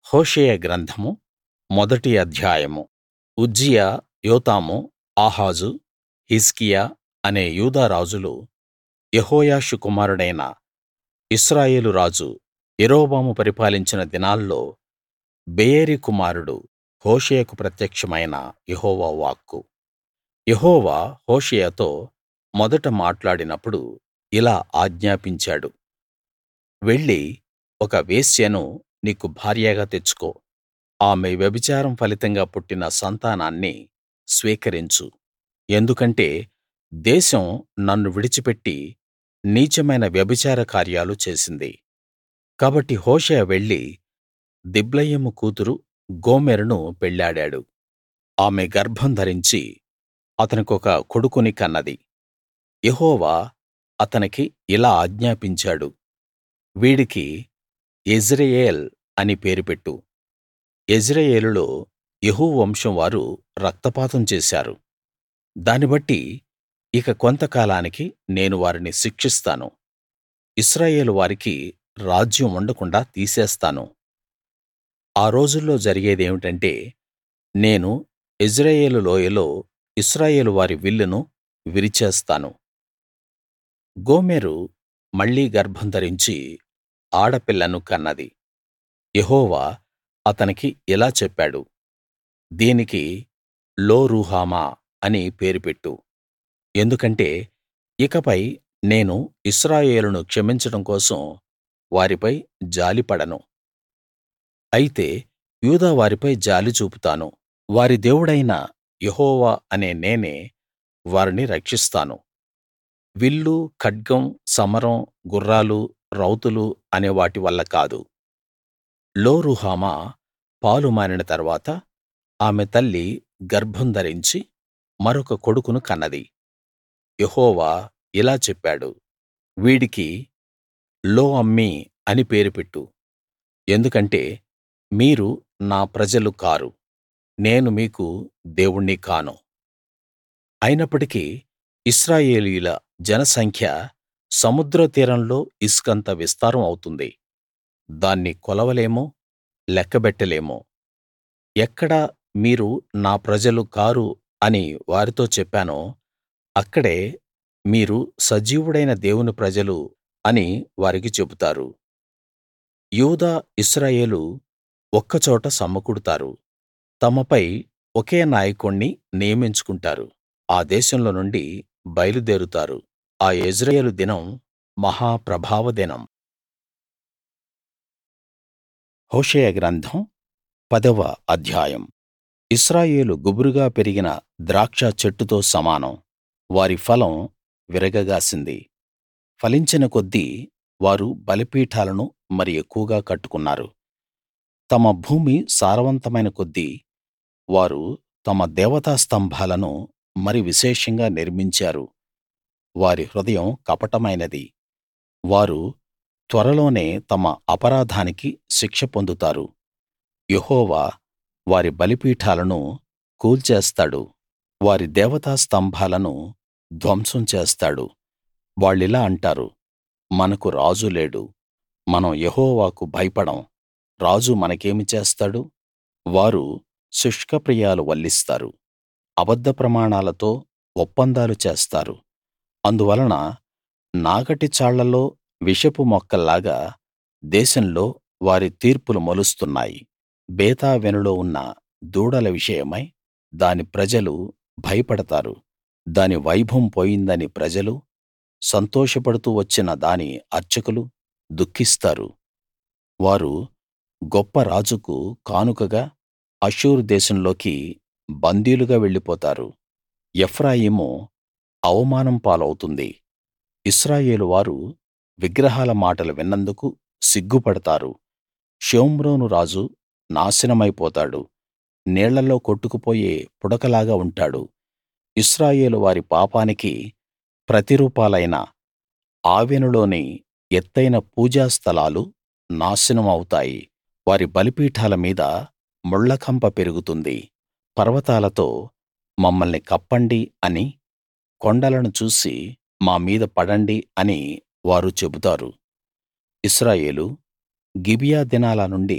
హోషేయ గ్రంథము మొదటి అధ్యాయము ఉజ్జియా యోతాము ఆహాజు హిజ్కియా అనే యూదా రాజులు యెహోయాషు కుమారుడైన ఇశ్రాయేలు రాజు యరొబాము పరిపాలించిన దినాల్లో బెయేరి కుమారుడు హోషేయకు ప్రత్యక్షమైన యెహోవా వాక్కు యెహోవా హోషేయతో మొదట మాట్లాడినప్పుడు ఇలా ఆజ్ఞాపించాడు వెళ్లి ఒక వేశ్యను నీకు భార్యగా తెచ్చుకో ఆమె వ్యభిచారం ఫలితంగా పుట్టిన సంతానాన్ని స్వీకరించు ఎందుకంటే దేశం నన్ను విడిచిపెట్టి నీచమైన వ్యభిచార కార్యాలు చేసింది కాబట్టి హోషేయ వెళ్లి దిబ్లయీము కూతురు గోమెరును పెళ్ళాడాడు ఆమె గర్భం ధరించి అతనికొక కొడుకుని కన్నది యెహోవా అతనికి ఇలా ఆజ్ఞాపించాడు వీడికి యెజ్రెయేల్ అని పేరు పెట్టు యెజ్రెయేలులో యెహూ వంశం వారు రక్తపాతం చేశారు దాన్ని బట్టి ఇక కొంతకాలానికి నేను వారిని శిక్షిస్తాను ఇశ్రాయేలు వారికి రాజ్యం ఉండకుండాా తీసేస్తాను ఆ రోజుల్లో జరిగేదేమిటంటే నేను యెజ్రెయేలు లోయలో ఇశ్రాయేలు వారి విల్లును విరిచేస్తాను గోమెరు మళ్ళీ గర్భం ధరించి ఆడపిల్లను కన్నది యెహోవా అతనికి ఇలా చెప్పాడు దీనికి లో రుహమా అని పేరు పెట్టు ఎందుకంటే ఇకపై నేను ఇశ్రాయేలును క్షమించడం కోసం వారిపై జాలిపడను అయితే యూదా వారిపై జాలి చూపుతాను వారి దేవుడైన యెహోవా అనే నేనే వారిని రక్షిస్తాను విల్లు ఖడ్గం సమరం గుర్రాలు రౌతులు అనే వాటి వల్ల కాదు లో రుహమా పాలు మానిన తరువాత ఆమె తల్లి గర్భం ధరించి మరొక కొడుకును కన్నది యెహోవా ఇలా చెప్పాడు వీడికి లో అమ్మీ అని పేరు పెట్టు ఎందుకంటే మీరు నా ప్రజలు కారు నేను మీకు దేవుణ్ణి కాను అయినప్పటికీ ఇశ్రాయేలీయుల జనసంఖ్య సముద్ర తీరంలో ఇసుకంత విస్తారం అవుతుంది దాన్ని కొలవలేము లెక్కబెట్టలేము ఎక్కడ మీరు నా ప్రజలు కారు అని వారితో చెప్పానో అక్కడే మీరు సజీవుడైన దేవుని ప్రజలు అని వారికి చెబుతారు యూదా ఇశ్రాయేలు ఒక్కచోట సమకూడుతారు తమపై ఒకే నాయకుణ్ణి నియమించుకుంటారు ఆ దేశంలో నుండి బయలుదేరుతారు ఆ యెజ్రెయేలు దినం మహా ప్రభావ దినం హోషేయ గ్రంథం పదవ అధ్యాయం ఇశ్రాయేలు గుబురుగా పెరిగిన ద్రాక్ష చెట్టుతో సమానం వారి ఫలం విరగగాసింది ఫలించిన కొద్దీ వారు బలిపీఠాలను మరి ఎక్కువగా కట్టుకున్నారు తమ భూమి సారవంతమైన కొద్దీ వారు తమ దేవతా స్తంభాలను మరి విశేషంగా నిర్మించారు వారి హృదయం కపటమైనది వారు త్వరలోనే తమ అపరాధానికి శిక్ష పొందుతారు యెహోవా వారి బలిపీఠాలను కూల్చేస్తాడు వారి దేవతా స్తంభాలను ధ్వంసం చేస్తాడు వాళ్ళిలా అంటారు మనకు రాజు లేడు మనం యెహోవాకు భయపడం రాజు మనకేమి చేస్తాడు వారు శుష్కప్రియాలు వల్లిస్తారు అబద్ధ ప్రమాణాలతో ఒప్పందాలు చేస్తారు అందువలన నాగటి చాళ్లలో విషపు మొక్కల్లాగా దేశంలో వారి తీర్పులు మొలుస్తున్నాయి బేతావెనులో ఉన్న దూడల విషయమై దాని ప్రజలు భయపడతారు దాని వైభవం పోయిందని ప్రజలు సంతోషపడుతూ వచ్చిన దాని అర్చకులు దుఃఖిస్తారు వారు గొప్ప రాజుకు కానుకగా అష్షూరు దేశంలోకి బందీలుగా వెళ్ళిపోతారు ఎఫ్రాయిము అవమానం పాలవుతుంది ఇశ్రాయేలు వారు విగ్రహాల మాటలు విన్నందుకు సిగ్గుపడతారు షోమ్రోను రాజు నాశనమైపోతాడు నీళ్లలో కొట్టుకుపోయే పుడకలాగా ఉంటాడు ఇశ్రాయేలు వారి పాపానికి ప్రతిరూపాలైన ఆవెనులోని ఎత్తయిన పూజా స్థలాలు నాశనం అవుతాయి వారి బలిపీఠాల మీద ముళ్లకంప పెరుగుతుంది పర్వతాలతో మమ్మల్ని కప్పండి అని కొండలను చూసి మా మీద పడండి అని వారు చెబుతారు ఇశ్రాయేలూ గిబియా దినాల నుండి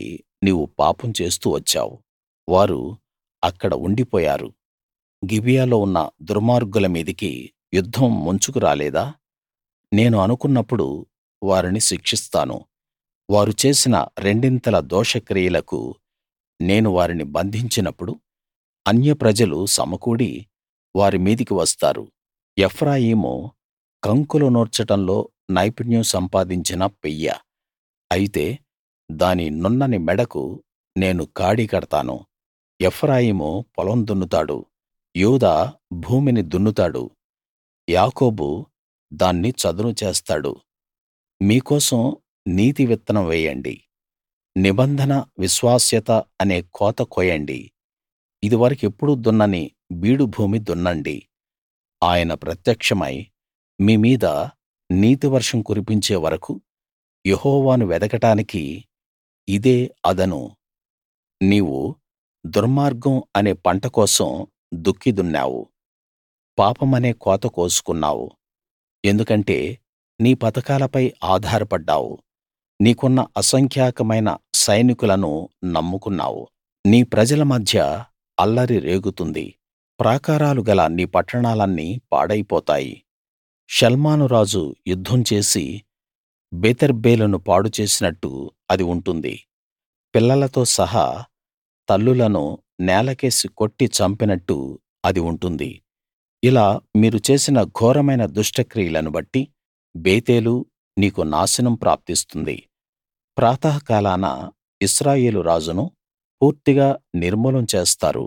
నీవు పాపం చేస్తూ వచ్చావు వారు అక్కడ ఉండిపోయారు గిబియాలో ఉన్న దుర్మార్గుల మీదికి యుద్ధం ముంచుకు రాలేదా నేను అనుకున్నప్పుడు వారిని శిక్షిస్తాను వారు చేసిన రెండింతల దోషక్రియలకు నేను వారిని బంధించినప్పుడు అన్యప్రజలు సమకూడి వారి మీదికి వస్తారు ఎఫ్రాయిము కంకులు నూర్చడంలో నైపుణ్యం సంపాదించిన పెయ్య అయితే దాని నున్నని మెడకు నేను కాడి కడతాను ఎఫ్రాయిము పొలం దున్నుతాడు యూదా భూమిని దున్నుతాడు యాకోబు దాన్ని చదును చేస్తాడు మీకోసం నీతి విత్తనం వేయండి నిబంధన విశ్వాస్యత అనే కోత కోయండి ఇదివరకెప్పుడూ దున్నని బీడు భూమి దున్నండి ఆయన ప్రత్యక్షమై మీ మీద నీతి వర్షం కురిపించే వరకూ యెహోవాను వెదకడానికి ఇదే అదను నీవు దుర్మార్గం అనే పంట కోసం దుక్కి దున్నావు పాపమనే కోత కోసుకున్నావు ఎందుకంటే నీ పథకాలపై ఆధారపడ్డావు నీకున్న అసంఖ్యాకమైన సైనికులను నమ్ముకున్నావు నీ ప్రజల మధ్య అల్లరి రేగుతుంది ప్రాకారాలు గల నీ పట్టణాలన్నీ పాడైపోతాయి షల్మాను రాజు యుద్ధం చేసి బేతర్బేలును పాడు చేసినట్టు అది ఉంటుంది పిల్లలతో సహా తల్లులను నేలకేసి కొట్టి చంపినట్టు అది ఉంటుంది ఇలా మీరు చేసిన ఘోరమైన దుష్టక్రియలను బట్టి బేతేలు నీకు నాశనం ప్రాప్తిస్తుంది ప్రాతఃకాలాన ఇశ్రాయేలు రాజును పూర్తిగా నిర్మూలం చేస్తారు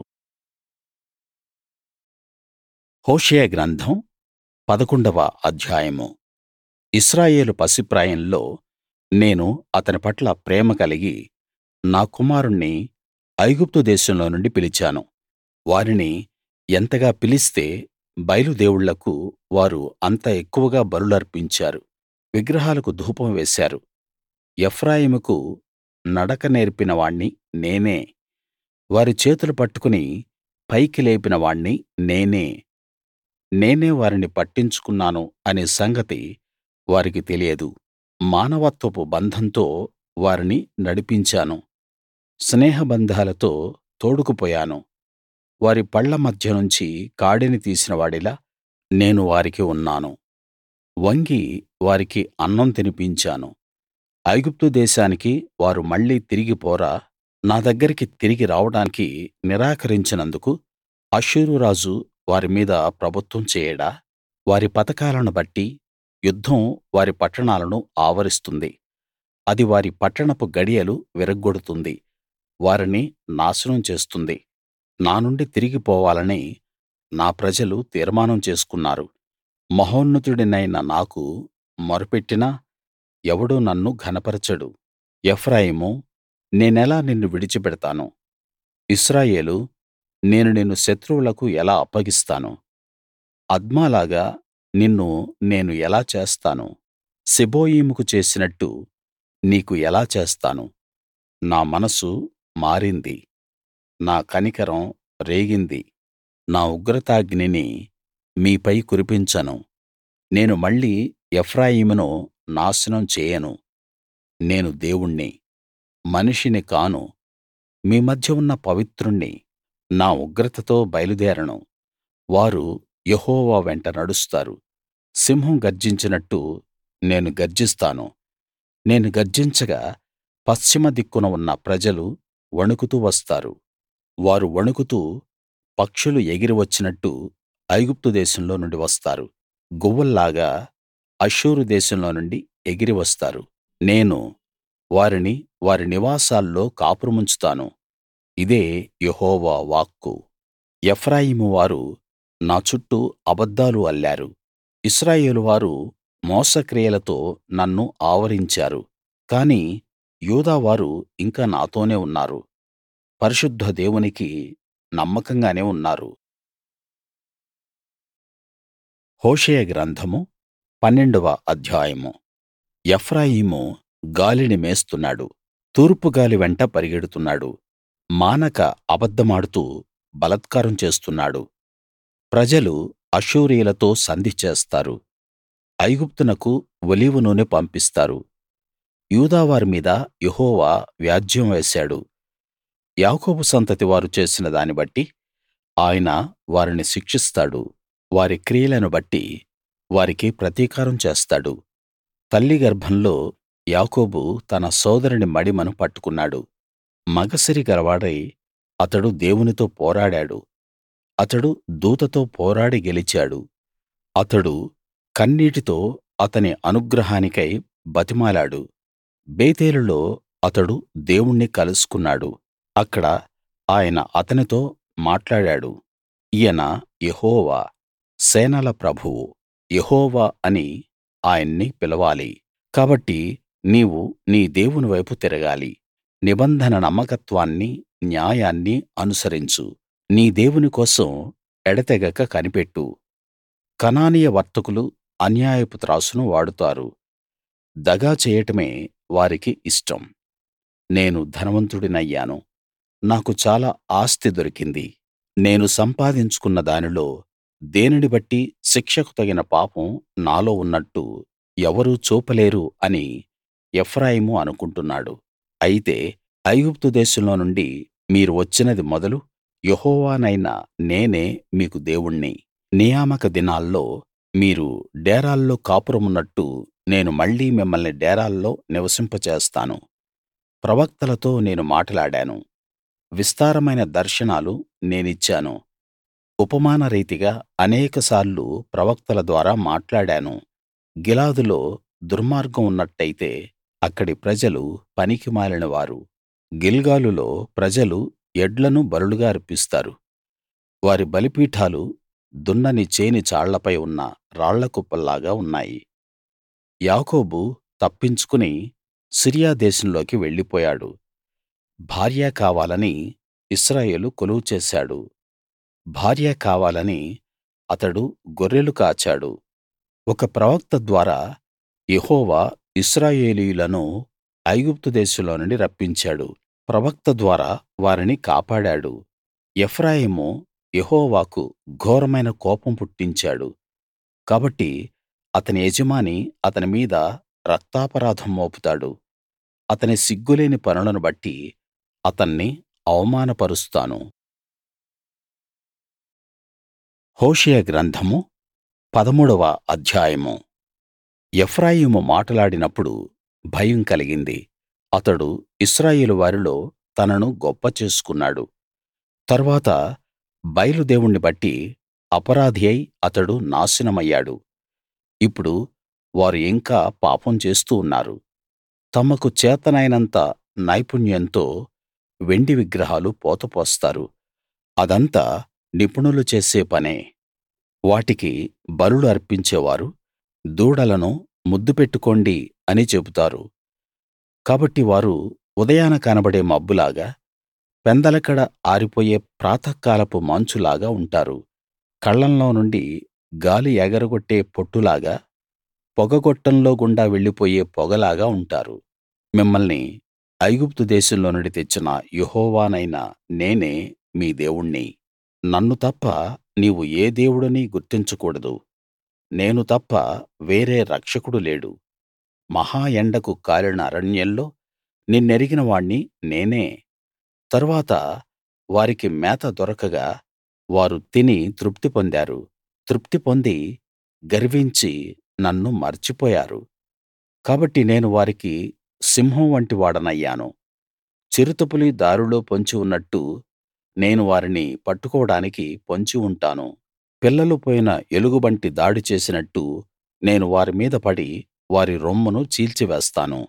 హోషేయ గ్రంథం పదకొండవ అధ్యాయము ఇశ్రాయేలు పసిప్రాయంలో నేను అతని పట్ల ప్రేమ కలిగి నా కుమారుణ్ణి ఐగుప్తు దేశంలో నుండి పిలిచాను వారిని ఎంతగా పిలిస్తే బయలు దేవుళ్లకు వారు అంత ఎక్కువగా బలులర్పించారు విగ్రహాలకు ధూపం వేశారు ఎఫ్రాయిముకు నడక నేర్పిన వాణ్ణి నేనే వారి చేతులు పట్టుకుని పైకి లేపిన వాణ్ణి నేనే నేనే వారిని పట్టించుకున్నాను అనే సంగతి వారికి తెలియదు మానవత్వపు బంధంతో వారిని నడిపించాను స్నేహబంధాలతో తోడుకుపోయాను వారి పళ్ళ మధ్య నుంచి కాడిని తీసిన వాడిలా నేను వారికి ఉన్నాను వంగి వారికి అన్నం తినిపించాను ఐగుప్తు దేశానికి వారు మళ్ళీ తిరిగి పోరా నా దగ్గరికి తిరిగి రావడానికి నిరాకరించినందుకు అష్షూరు రాజు వారి మీద ప్రభుత్వం చేయడా వారి పథకాలను బట్టి యుద్ధం వారి పట్టణాలను ఆవరిస్తుంది అది వారి పట్టణపు గడియలు విరగ్గొడుతుంది వారిని నాశనం చేస్తుంది నా నుండి తిరిగి పోవాలని నా ప్రజలు తీర్మానం చేసుకున్నారు మహోన్నతుడినైన నాకు మొరపెట్టినా ఎవడూ నన్ను ఘనపరచడు ఎఫ్రాయిమూ నేనెలా నిన్ను విడిచిపెడతాను ఇశ్రాయేలూ నేను నిన్ను శత్రువులకు ఎలా అప్పగిస్తాను అద్మాలాగా నిన్ను నేను ఎలా చేస్తాను సెబోయీముకు చేసినట్టు నీకు ఎలా చేస్తాను నా మనసు మారింది నా కనికరం రేగింది నా ఉగ్రతాగ్నిని మీపై కురిపించను నేను మళ్ళీ ఎఫ్రాయిమును నాశనం చేయను నేను దేవుణ్ణి మనిషిని కాను మీ మధ్య ఉన్న పవిత్రుణ్ణి నా ఉగ్రతతో బయలుదేరను వారు యెహోవా వెంట నడుస్తారు సింహం గర్జించినట్టు నేను గర్జిస్తాను నేను గర్జించగా పశ్చిమ దిక్కున ఉన్న ప్రజలు వణుకుతూ వస్తారు వారు వణుకుతూ పక్షులు ఎగిరి వచ్చినట్టు ఐగుప్తు దేశంలో నుండి వస్తారు గువ్వల్లాగా అష్షూరు దేశంలో నుండి ఎగిరి వస్తారు నేను వారిని వారి నివాసాల్లో కాపురముంచుతాను ఇదే యెహోవా వాక్కు ఎఫ్రాయిము వారు నా చుట్టూ అబద్ధాలు అల్లారు ఇశ్రాయేలు వారు మోసక్రియలతో నన్ను ఆవరించారు కానీ యూదా వారు ఇంకా నాతోనే ఉన్నారు పరిశుద్ధ దేవునికి నమ్మకంగానే ఉన్నారు హోషేయ గ్రంథము పన్నెండవ అధ్యాయము ఎఫ్రాయిము గాలిని మేస్తున్నాడు తూర్పు గాలి వెంట పరిగెడుతున్నాడు మానక అబద్ధమాడుతూ బలాత్కారం చేస్తున్నాడు ప్రజలు అష్షూరీయులతో సంధి చేస్తారు ఐగుప్తునకు ఒలీవ నూనె పంపిస్తారు యూదావారి మీద యెహోవా వ్యాజ్యం వేశాడు యాకోబు సంతతి వారు చేసిన దాన్ని బట్టి ఆయన వారిని శిక్షిస్తాడు వారి క్రియలను బట్టి వారికి ప్రతీకారం చేస్తాడు తల్లి గర్భంలో యాకోబు తన సోదరుని మడిమను పట్టుకున్నాడు మగసిరి గలవాడై అతడు దేవునితో పోరాడాడు అతడు దూతతో పోరాడి గెలిచాడు అతడు కన్నీటితో అతని అనుగ్రహానికై బతిమాలాడు బేతేలులో అతడు దేవుణ్ణి కలుసుకున్నాడు అక్కడ ఆయన అతనితో మాట్లాడాడు ఈయన యెహోవా సేనల ప్రభువు యెహోవా అని ఆయన్ని పిలవాలి కాబట్టి నీవు నీ దేవుని వైపు తిరగాలి నిబంధన నమ్మకత్వాన్ని న్యాయాన్ని అనుసరించు నీ దేవుని కోసం ఎడతెగక కనిపెట్టు కనానీయ వర్తకులు అన్యాయపు త్రాసును వాడుతారు దగా చేయటమే వారికి ఇష్టం నేను ధనవంతుడినయ్యాను నాకు చాలా ఆస్తి దొరికింది నేను సంపాదించుకున్న దానిలో దేనిని బట్టి శిక్షకు తగిన పాపం నాలో ఉన్నట్టు ఎవరూ చూపలేరు అని ఎఫ్రాయిము అనుకుంటున్నాడు అయితే ఐగుప్తు దేశంలో నుండి మీరు వచ్చినది మొదలు యెహోవానైన నేనే మీకు దేవుణ్ణి నియామక దినాల్లో మీరు డేరాల్లో కాపురమున్నట్టు నేను మళ్ళీ మిమ్మల్ని డేరాల్లో నివసింపచేస్తాను ప్రవక్తలతో నేను మాటలాడాను విస్తారమైన దర్శనాలు నేనిచ్చాను ఉపమాన రీతిగా అనేకసార్లు ప్రవక్తల ద్వారా మాట్లాడాను గిలాదులో దుర్మార్గం ఉన్నట్టయితే అక్కడి ప్రజలు పనికిమాలిన వారు గిల్గాలులో ప్రజలు ఎడ్లను బలులుగా అర్పిస్తారు వారి బలిపీఠాలు దున్నని చేని చాళ్లపై ఉన్న రాళ్ల కుప్పల్లాగా ఉన్నాయి యాకోబు తప్పించుకుని సిరియా దేశంలోకి వెళ్ళిపోయాడు భార్య కావాలని ఇశ్రాయేలు కొలువు చేశాడు భార్య కావాలని అతడు గొర్రెలు కాచాడు ఒక ప్రవక్త ద్వారా యెహోవా ఇశ్రాయేలీయులను ఐగుప్తు దేశంలో నుండి రప్పించాడు ప్రవక్త ద్వారా వారిని కాపాడాడు ఎఫ్రాయిము యెహోవాకు ఘోరమైన కోపం పుట్టించాడు కాబట్టి అతని యజమాని అతని మీద రక్తాపరాధం మోపుతాడు అతని సిగ్గులేని పనులను బట్టి అతన్ని అవమానపరుస్తాను హోషేయ గ్రంథము పదమూడవ అధ్యాయము ఎఫ్రాయిము మాటలాడినప్పుడు భయం కలిగింది అతడు ఇశ్రాయేలు వారిలో తనను గొప్ప చేసుకున్నాడు తరువాత బయలు దేవుణ్ణి బట్టి అపరాధి అయి అతడు నాశనమయ్యాడు ఇప్పుడు వారు ఇంకా పాపం చేస్తూ ఉన్నారు తమకు చేతనైనంత నైపుణ్యంతో వెండి విగ్రహాలు పోతపోస్తారు అదంతా నిపుణులు చేసే పనే వాటికి బలులు అర్పించేవారు దూడలను ముద్దు పెట్టుకోండి అని చెబుతారు కాబట్టి వారు ఉదయాన కనబడే మబ్బులాగా పెందలకడ ఆరిపోయే ప్రాతఃకాలపు మంచులాగా ఉంటారు కళ్ళంలో నుండి గాలి ఎగరగొట్టే పొట్టులాగా పొగగొట్టంలో గుండా వెళ్ళిపోయే పొగలాగా ఉంటారు మిమ్మల్ని ఐగుప్తు దేశంలో నుండి తెచ్చిన యెహోవానైన నేనే మీ దేవుణ్ణి నన్ను తప్ప నీవు ఏ దేవుడినీ గుర్తించకూడదు నేను తప్ప వేరే రక్షకుడు లేడు మహా ఎండకు కాలిన అరణ్యంలో నిన్నెరిగిన వాణ్ణి నేనే తరువాత వారికి మేత దొరకగా వారు తిని తృప్తి పొందారు తృప్తి పొంది గర్వించి నన్ను మర్చిపోయారు కాబట్టి నేను వారికి సింహం వంటి వాడనయ్యాను చిరుతపులి దారిలో పొంచి ఉన్నట్టు నేను వారిని పట్టుకోవడానికి పొంచి ఉంటాను పిల్లలు పోయిన ఎలుగుబంటి దాడి చేసినట్టు నేను వారి మీద పడి వారి రొమ్మును చీల్చివేస్తాను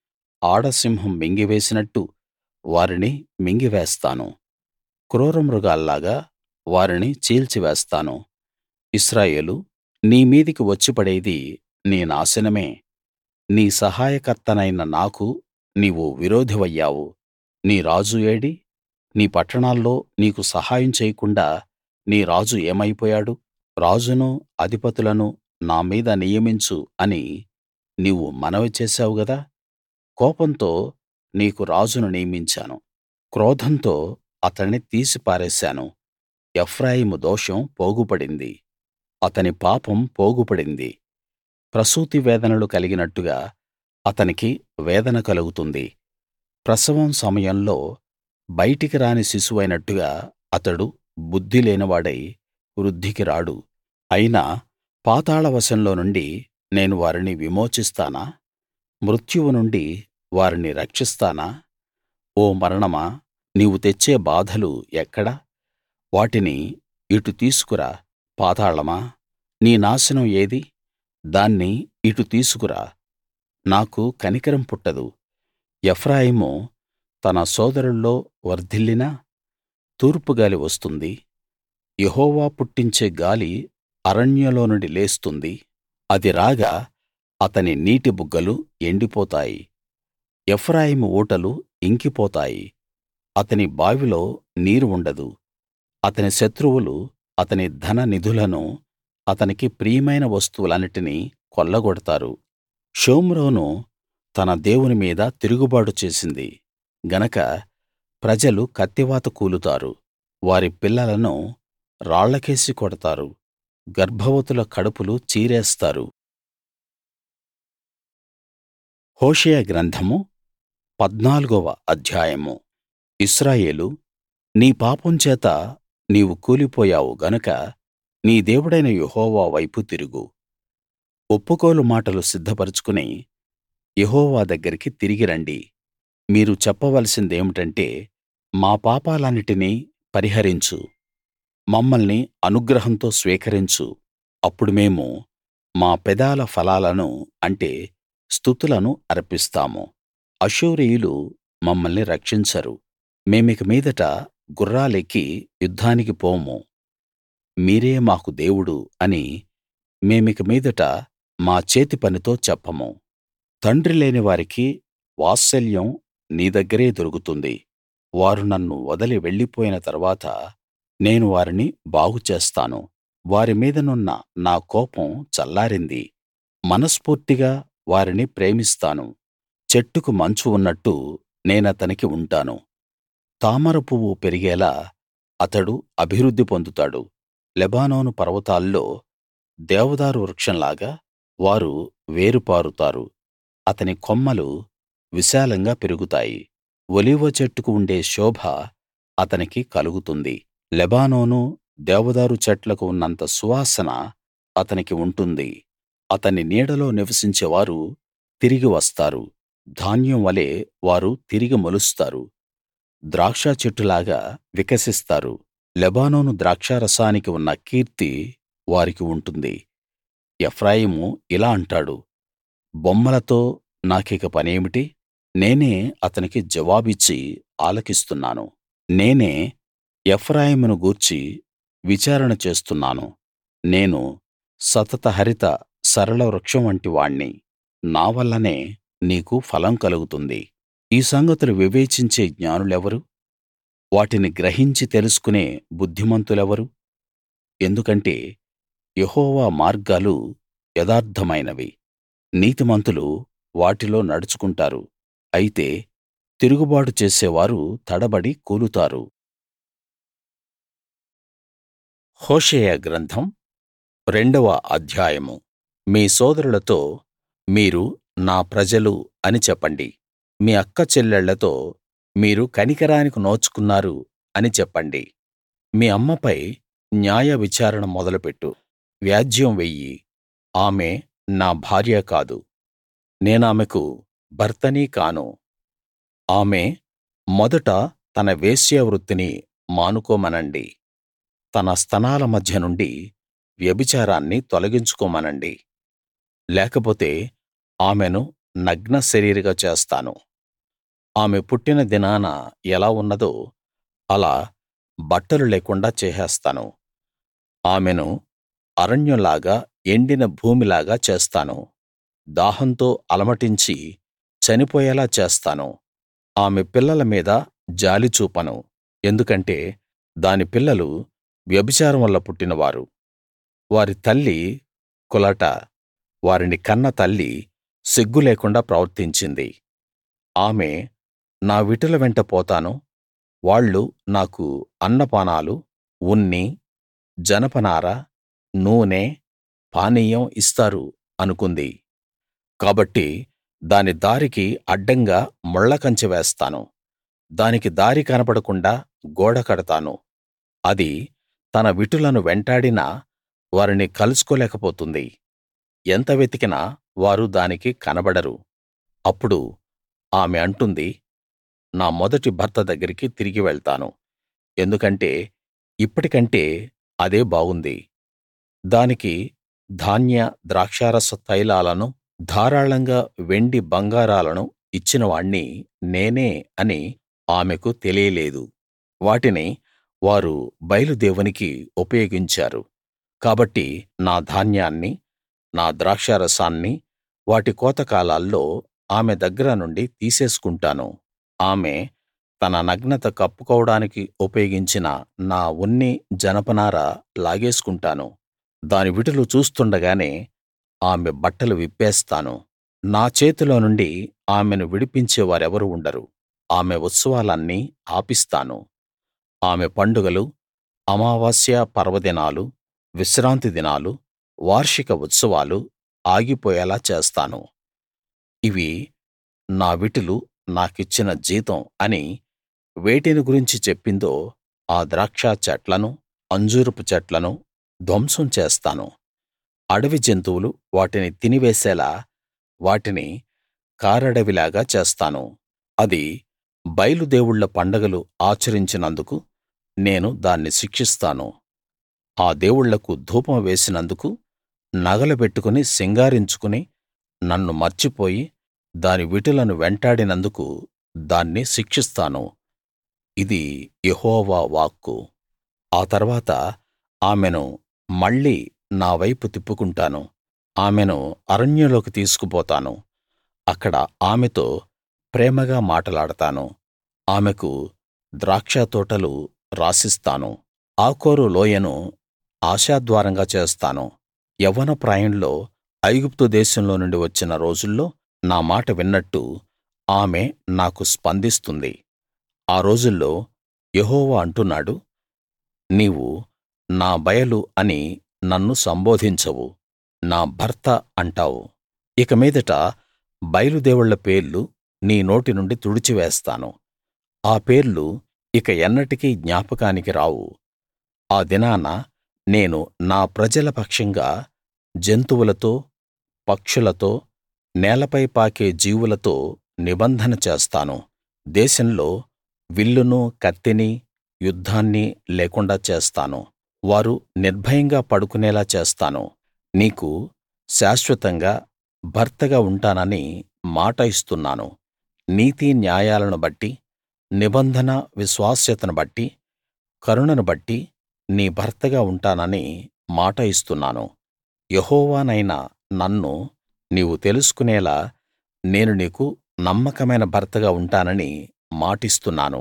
ఆడసింహం మింగివేసినట్టు వారిని మింగివేస్తాను క్రూరమృగాల్లాగా వారిని చీల్చివేస్తాను ఇశ్రాయేలూ నీ మీదికి వచ్చి పడేది నీ నాశనమే నీ సహాయకర్తనైన నాకు నీవు విరోధివయ్యావు నీ రాజు ఏడి నీ పట్టణాల్లో నీకు సహాయం చేయకుండా నీ రాజు ఏమైపోయాడు రాజును అధిపతులను నా మీద నియమించు అని నీవు మనవి చేశావు గదా కోపంతో నీకు రాజును నియమించాను క్రోధంతో అతణ్ణి తీసి పారేశాను ఎఫ్రాయిము దోషం పోగుపడింది అతని పాపం పోగుపడింది ప్రసూతి వేదనలు కలిగినట్టుగా అతనికి వేదన కలుగుతుంది ప్రసవం సమయంలో బయటికి రాని శిశువైనట్టుగా అతడు బుద్ధి లేనివాడై వృద్ధికి రాడు అయినా పాతాళవశంలో నుండి నేను వారిని విమోచిస్తానా మృత్యువు నుండి వారిని రక్షిస్తానా ఓ మరణమా నీవు తెచ్చే బాధలు ఎక్కడ వాటిని ఇటు తీసుకురా పాతాళమా నీ నాశనం ఏది దాన్ని ఇటు తీసుకురా నాకు కనికరం పుట్టదు ఎఫ్రాయిము తన సోదరుల్లో వర్ధిల్లినా తూర్పు గాలి వస్తుంది యెహోవా పుట్టించే గాలి అరణ్యంలో నుండి లేస్తుంది అది రాగా అతని నీటి బుగ్గలు ఎండిపోతాయి ఎఫ్రాయిము ఊటలు ఇంకిపోతాయి అతని బావిలో నీరు ఉండదు అతని శత్రువులు అతని ధన నిధులను అతనికి ప్రియమైన వస్తువులన్నిటినీ కొల్లగొడతారు షోమ్రోను తన దేవుని మీద తిరుగుబాటు చేసింది గనక ప్రజలు కత్తివాత కూలుతారు వారి పిల్లలను రాళ్లకేసి కొడతారు గర్భవతుల కడుపులు చీరేస్తారు హోషేయ గ్రంథము పద్నాలుగవ అధ్యాయము ఇశ్రాయేలూ నీ పాపం చేత నీవు కూలిపోయావు గనక నీ దేవుడైన యెహోవా వైపు తిరుగు ఒప్పుకోలు మాటలు సిద్ధపరచుకుని యెహోవా దగ్గరికి తిరిగి రండి మీరు చెప్పవలసిందేమిటంటే మా పాపాలన్నిటినీ పరిహరించు మమ్మల్ని అనుగ్రహంతో స్వీకరించు అప్పుడు మేము మా పెదాల ఫలాలను అంటే స్తుతులను అర్పిస్తాము అష్షూరీయులు మమ్మల్ని రక్షించరు మేమిక మీదట గుర్రాలెక్కి యుద్ధానికి పోము మీరే మాకు దేవుడు అని మేమిక మీదట మా చేతి పనితో చెప్పము తండ్రి లేని వారికి వాత్సల్యం నీ దగ్గరే దొరుకుతుంది వారు నన్ను వదలి వెళ్ళిపోయిన తరువాత నేను వారిని బాగు చేస్తాను వారి మీదనున్న నా కోపం చల్లారింది మనస్ఫూర్తిగా వారిని ప్రేమిస్తాను చెట్టుకు మంచు ఉన్నట్టు నేనతనికి ఉంటాను తామర పువ్వు పెరిగేలా అతడు అభివృద్ధి పొందుతాడు లెబానోను పర్వతాల్లో దేవదారు వృక్షంలాగా వారు వేరుపారుతారు అతని కొమ్మలు విశాలంగా పెరుగుతాయి ఒలీవ చెట్టుకు ఉండే శోభ అతనికి కలుగుతుంది లెబానోను దేవదారు చెట్లకు ఉన్నంత సువాసన అతనికి ఉంటుంది అతని నీడలో నివసించేవారు తిరిగి వస్తారు ధాన్యం వలె వారు తిరిగి మొలుస్తారు ద్రాక్ష చెట్టులాగా వికసిస్తారు లెబానోను ద్రాక్షారసానికి ఉన్న కీర్తి వారికి ఉంటుంది ఎఫ్రాయిము ఇలా అంటాడు బొమ్మలతో నాకిక పనేమిటి నేనే అతనికి జవాబిచ్చి ఆలకిస్తున్నాను నేనే ఎఫ్రాయిమును గూర్చి విచారణ చేస్తున్నాను నేను సతత హరిత సరళ వృక్షం వంటి వాణ్ణి నా వల్లనే నీకు ఫలం కలుగుతుంది ఈ సంగతులు వివేచించే జ్ఞానులెవరు వాటిని గ్రహించి తెలుసుకునే బుద్ధిమంతులెవరు ఎందుకంటే యెహోవా మార్గాలు యథార్థమైనవి నీతిమంతులు వాటిలో నడుచుకుంటారు అయితే తిరుగుబాటు చేసేవారు తడబడి కూలుతారు హోషేయ గ్రంథం రెండవ అధ్యాయము మీ సోదరులతో మీరు నా ప్రజలు అని చెప్పండి మీ అక్క చెల్లెళ్ళతో మీరు కనికరానికి నోచుకున్నారు అని చెప్పండి మీ అమ్మపై న్యాయ విచారణ మొదలుపెట్టు వ్యాజ్యం వెయ్యి ఆమె నా భార్య కాదు నేనామెకు భర్తని కాను ఆమె మొదట తన వేశ్యావృత్తిని మానుకోమనండి తన స్తనాల మధ్య నుండి వ్యభిచారాన్ని తొలగించుకోమనండి లేకపోతే ఆమెను నగ్న శరీరిగా చేస్తాను ఆమె పుట్టిన దినాన ఎలా ఉన్నదో అలా బట్టలు లేకుండా చేసేస్తాను ఆమెను అరణ్యంలాగా ఎండిన భూమిలాగా చేస్తాను దాహంతో అలమటించి చనిపోయేలా చేస్తాను ఆమె పిల్లల మీద జాలి చూపను ఎందుకంటే దాని పిల్లలు వ్యభిచారం వల్ల పుట్టినవారు వారి తల్లి కులట వారిని కన్న తల్లి సిగ్గు లేకుండా ప్రవర్తించింది ఆమె నా విటుల వెంట పోతాను వాళ్ళు నాకు అన్నపానాలు ఉన్ని జనపనార నూనె పానీయం ఇస్తారు అనుకుంది కాబట్టి దాని దారికి అడ్డంగా ముళ్ళకంచె వేస్తాను దానికి దారి కనపడకుండా గోడ కడతాను అది తన విటులను వెంటాడినా వారిని కలుసుకోలేకపోతుంది ఎంత వెతికినా వారు దానికి కనబడరు అప్పుడు ఆమె అంటుంది నా మొదటి భర్త దగ్గరికి తిరిగి వెళ్తాను ఎందుకంటే ఇప్పటికంటే అదే బాగుంది దానికి ధాన్య ద్రాక్షారస తైలాలను ధారాళంగా వెండి బంగారాలను ఇచ్చినవాణ్ణి నేనే అని ఆమెకు తెలియలేదు వాటిని వారు బయలు దేవునికి ఉపయోగించారు కాబట్టి నా ధాన్యాన్ని నా ద్రాక్షారసాన్ని వాటి కోతకాలాల్లో ఆమె దగ్గర నుండి తీసేసుకుంటాను ఆమె తన నగ్నత కప్పుకోవడానికి ఉపయోగించిన నా ఉన్ని జనపనార లాగేసుకుంటాను దాని విటులు చూస్తుండగానే ఆమె బట్టలు విప్పేస్తాను నా చేతిలో నుండి ఆమెను విడిపించే వారెవరు ఉండరు ఆమె ఉత్సవాలన్నీ ఆపిస్తాను ఆమె పండుగలు అమావాస్య పర్వదినాలు విశ్రాంతి దినాలు వార్షిక ఉత్సవాలు ఆగిపోయేలా చేస్తాను ఇవి నా విటులు నాకిచ్చిన జీతం అని వేటిని గురించి చెప్పిందో ఆ ద్రాక్ష చెట్లను అంజూరపు చెట్లను ధ్వంసం చేస్తాను అడవి జంతువులు వాటిని తినివేసేలా వాటిని కారడవిలాగా చేస్తాను అది బయలు దేవుళ్ళ పండగలు ఆచరించినందుకు నేను దాన్ని శిక్షిస్తాను ఆ దేవుళ్ళకు ధూపం వేసినందుకు నగలు పెట్టుకుని సింగారించుకుని నన్ను మర్చిపోయి దాని విటులను వెంటాడినందుకు దాన్ని శిక్షిస్తాను ఇది యెహోవా వాక్కు ఆ తర్వాత ఆమెను మళ్ళీ నా వైపు తిప్పుకుంటాను ఆమెను అరణ్యంలోకి తీసుకుపోతాను అక్కడ ఆమెతో ప్రేమగా మాటలాడతాను ఆమెకు ద్రాక్షతోటలు రాసిస్తాను ఆకోరు లోయను ఆశాద్వారంగా చేస్తాను యవ్వన ప్రాయంలో ఐగుప్తు దేశంలో నుండి వచ్చిన రోజుల్లో నా మాట విన్నట్టు ఆమె నాకు స్పందిస్తుంది ఆ రోజుల్లో యెహోవా అంటున్నాడు నీవు నా బయలు అని నన్ను సంబోధించవు నా భర్త అంటావు ఇక మీదట బయలు దేవుళ్ళ పేర్లు నీ నోటి నుండి తుడిచివేస్తాను ఆ పేర్లు ఇక ఎన్నటికీ జ్ఞాపకానికి రావు ఆ దినాన నేను నా ప్రజల పక్షంగా జంతువులతో పక్షులతో నేలపై పాకే జీవులతో నిబంధన చేస్తాను దేశంలో విల్లును కత్తిని యుద్ధాన్ని లేకుండా చేస్తాను వారు నిర్భయంగా పడుకునేలా చేస్తాను నీకు శాశ్వతంగా భర్తగా ఉంటానని మాట ఇస్తున్నాను నీతి న్యాయాలను బట్టి నిబంధన విశ్వాస్యతను బట్టి కరుణను బట్టి నీ భర్తగా ఉంటానని మాట ఇస్తున్నాను యెహోవానైన నన్ను నీవు తెలుసుకునేలా నేను నీకు నమ్మకమైన భర్తగా ఉంటానని మాటిస్తున్నాను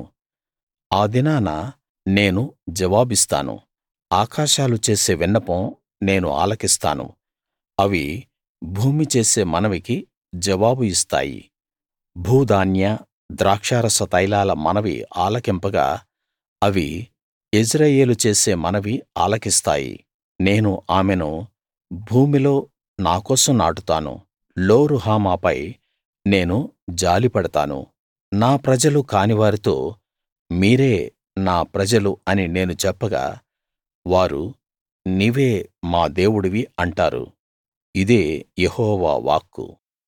ఆ దినాన నేను జవాబిస్తాను ఆకాశాలు చేసే విన్నపం నేను ఆలకిస్తాను అవి భూమి చేసే మనవికి జవాబు ఇస్తాయి భూధాన్య ద్రాక్షారస తైలాల మనవి ఆలకింపగా అవి యెజ్రెయేలు చేసే మనవి ఆలకిస్తాయి నేను ఆమెను భూమిలో నా కోసం నాటుతాను లో రుహమాపై నేను జాలిపడతాను నా ప్రజలు కానివారితో మీరే నా ప్రజలు అని నేను చెప్పగా వారు నీవే మా దేవుడివి అంటారు ఇదే యెహోవా వాక్కు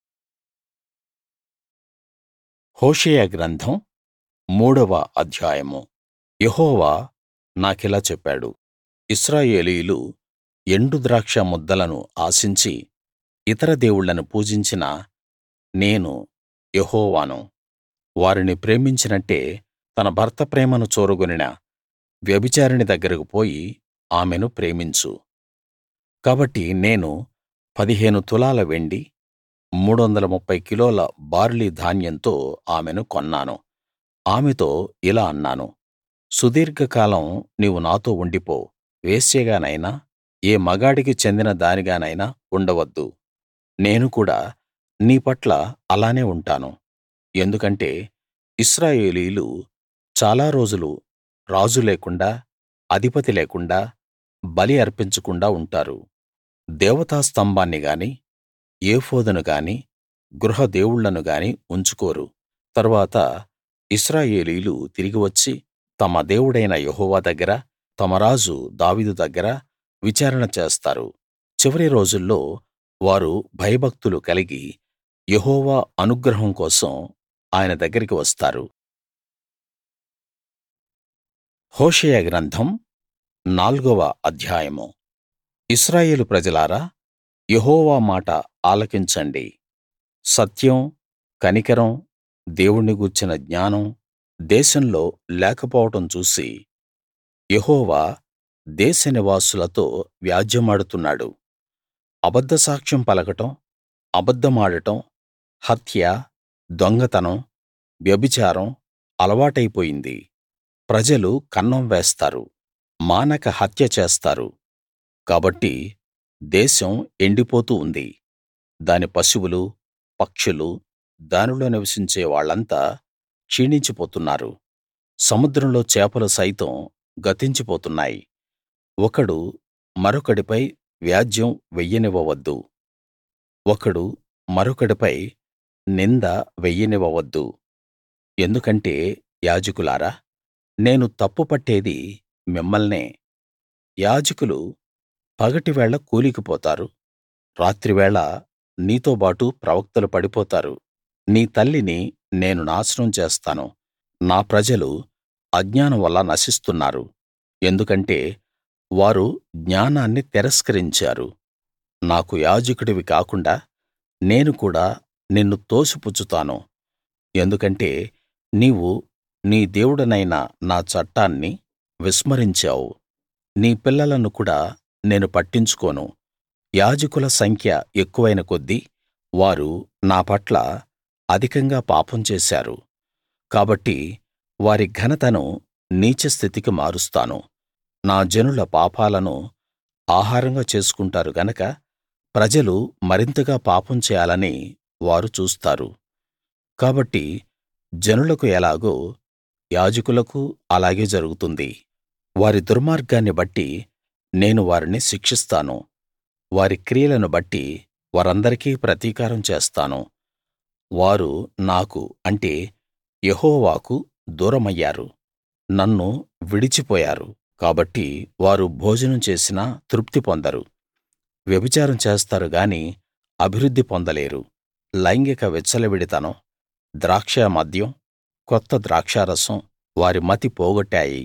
హోషేయ గ్రంథం మూడవ అధ్యాయము యెహోవా నాకిలా చెప్పాడు ఇశ్రాయేలీయులు ఎండు ద్రాక్ష ముద్దలను ఆశించి ఇతర దేవుళ్ళను పూజించిన నేను యెహోవాను వారిని ప్రేమించినట్టే తన భర్త ప్రేమను చూరగొనిన వ్యభిచారిణి దగ్గరకు పోయి ఆమెను ప్రేమించు కాబట్టి నేను పదిహేను తులాల వెండి మూడొందల ముప్ఫై కిలోల బార్లీ ధాన్యంతో ఆమెను కొన్నాను ఆమెతో ఇలా అన్నాను సుదీర్ఘకాలం నీవు నాతో ఉండిపో వేశ్యగానైనా ఏ మగాడికి చెందిన దానిగానైనా ఉండవద్దు నేను కూడా నీ పట్ల అలానే ఉంటాను ఎందుకంటే ఇశ్రాయేలీయులు చాలా రోజులు రాజు లేకుండా అధిపతి లేకుండా బలి అర్పించకుండా ఉంటారు దేవతా స్తంభాన్ని గాని ఏఫోదును గాని గృహ దేవుళ్ళను గాని ఉంచుకోరు తరువాత ఇశ్రాయేలీయులు తిరిగి వచ్చి తమ దేవుడైన యెహోవా దగ్గర తమ రాజు దావీదు దగ్గర విచారణ చేస్తారు చివరి రోజుల్లో వారు భయభక్తులు కలిగి యెహోవా అనుగ్రహం కోసం ఆయన దగ్గరికి వస్తారు హోషేయ గ్రంథం నాల్గవ అధ్యాయము ఇశ్రాయేలు ప్రజలారా యెహోవా మాట ఆలకించండి సత్యం కనికరం దేవుణ్ణి గూర్చిన జ్ఞానం దేశంలో లేకపోవడం చూసి యెహోవా దేశ నివాసులతో వ్యాజ్యెమాడుతున్నాడు అబద్ధ సాక్ష్యం పలకడం అబద్ధమాడటం హత్య దొంగతనం వ్యభిచారం అలవాటైపోయింది ప్రజలు కన్నం వేస్తారు మానక హత్య చేస్తారు కాబట్టి దేశం ఎండిపోతూ ఉంది దాని పశువులు పక్షులు దానిలో నివసించే వాళ్ళంతా క్షీణించిపోతున్నారు సముద్రంలో చేపలు సైతం గతించిపోతున్నాయి ఒకడు మరొకడిపై వ్యాజ్యం వెయ్యనివ్వవద్దు ఒకడు మరొకడిపై నింద వెయ్యనివ్వవద్దు ఎందుకంటే యాజకులారా నేను తప్పు పట్టేది మిమ్మల్నే యాజకులు పగటివేళ కూలికి పోతారు రాత్రివేళ నీతోబాటు ప్రవక్తలు పడిపోతారు నీ తల్లిని నేను నాశనం చేస్తాను నా ప్రజలు అజ్ఞానం వల్ల నశిస్తున్నారు ఎందుకంటే వారు జ్ఞానాన్ని తిరస్కరించారు నాకు యాజకుడివి కాకుండా నేను కూడా నిన్ను తోసిపుచ్చుతాను ఎందుకంటే నీవు నీ దేవుడనైన నా చట్టాన్ని విస్మరించావు నీ పిల్లలను కూడా నేను పట్టించుకోను యాజకుల సంఖ్య ఎక్కువైన కొద్దీ వారు నా పట్ల అధికంగా పాపం చేశారు కాబట్టి వారి ఘనతను నీచ స్థితికి మారుస్తాను నా జనుల పాపాలను ఆహారంగా చేసుకుంటారు గనక ప్రజలు మరింతగా పాపం చేయాలని వారు చూస్తారు కాబట్టి జనులకు ఎలాగో యాజకులకు అలాగే జరుగుతుంది వారి దుర్మార్గాన్ని బట్టి నేను వారిని శిక్షిస్తాను వారి క్రియలను బట్టి వారందరికీ ప్రతీకారం చేస్తాను వారు నాకు అంటే యెహోవాకు దూరమయ్యారు నన్ను విడిచిపోయారు కాబట్టి వారు భోజనం చేసినా తృప్తి పొందరు వ్యభిచారం చేస్తారు గాని అభివృద్ధి పొందలేరు లైంగిక విచ్చలవిడితనం ద్రాక్ష మద్యం కొత్త ద్రాక్షారసం వారి మతి పోగొట్టాయి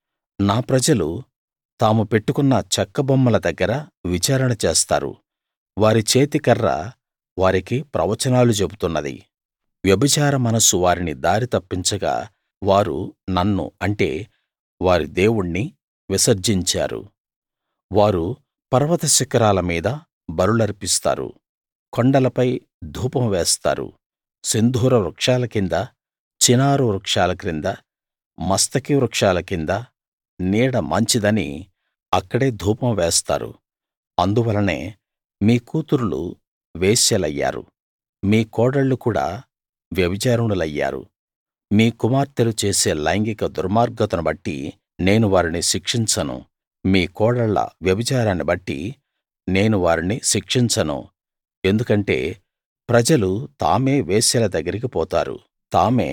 నా ప్రజలు తాము పెట్టుకున్న చెక్క బొమ్మల దగ్గర విచారణ చేస్తారు వారి చేతికర్ర వారికి ప్రవచనాలు చెబుతున్నది వ్యభిచార మనస్సు వారిని దారి తప్పించగా వారు నన్ను అంటే వారి దేవుణ్ణి విసర్జించారు వారు పర్వత శిఖరాల మీద బలులర్పిస్తారు కొండలపై ధూపం వేస్తారు సింధూర వృక్షాల కింద చినారు వృక్షాల క్రింద మస్తకి వృక్షాల కింద నీడ మంచిదని అక్కడే ధూపం వేస్తారు అందువలనే మీ కూతుర్లు వేశ్యలయ్యారు మీ కోడళ్ళు కూడా వ్యభిచారిణులయ్యారు మీ కుమార్తెలు చేసే లైంగిక దుర్మార్గతను బట్టి నేను వారిని శిక్షించను మీ కోడళ్ళ వ్యభిచారాన్ని బట్టి నేను వారిని శిక్షించను ఎందుకంటే ప్రజలు తామే వేశ్యల దగ్గరికి పోతారు తామే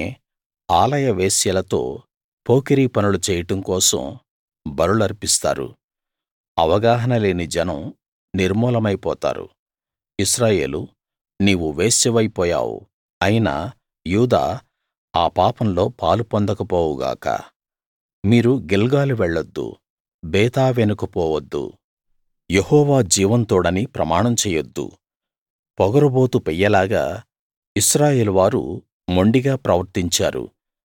ఆలయ వేశ్యలతో పోకిరీ పనులు చేయడం కోసం బలులర్పిస్తారు అవగాహన లేని జనం నిర్మూలమైపోతారు ఇశ్రాయేలూ నీవు వేశ్యవైపోయావు అయినా యూదా ఆ పాపంలో పాలు పొందకపోవు గాక మీరు గిల్గాలు వెళ్ళొద్దు బేతావెనుకు పోవద్దు యెహోవా జీవం తోడని ప్రమాణం చెయ్యొద్దు పొగరుబోతు పెయ్యలాగా ఇశ్రాయేలు వారు మొండిగా ప్రవర్తించారు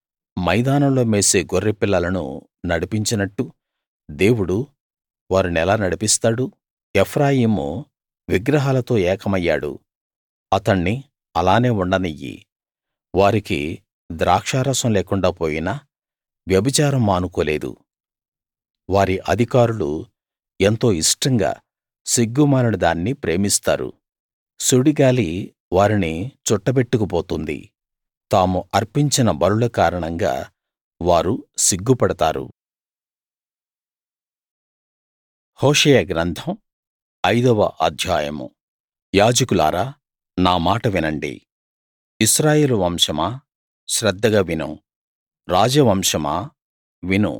మైదానంలో మేసే గొర్రెపిల్లలను నడిపించినట్టు దేవుడు వారినెలా నడిపిస్తాడు ఎఫ్రాయిము విగ్రహాలతో ఏకమయ్యాడు అతణ్ణి అలానే ఉండనియ్యి వారికి ద్రాక్షారసం లేకుండా పోయినా వ్యభిచారం మానుకోలేదు వారి అధికారులు ఎంతో ఇష్టంగా సిగ్గుమాలిన దాన్ని ప్రేమిస్తారు సుడిగాలి వారిని చుట్టబెట్టుకు పోతుంది తాము అర్పించిన బలుల కారణంగా వారు సిగ్గుపడతారు హోషేయ గ్రంథం ఐదవ అధ్యాయము యాజకులారా నా మాట వినండి ఇశ్రాయేలు వంశమా శ్రద్ధగా విను రాజవంశమా విను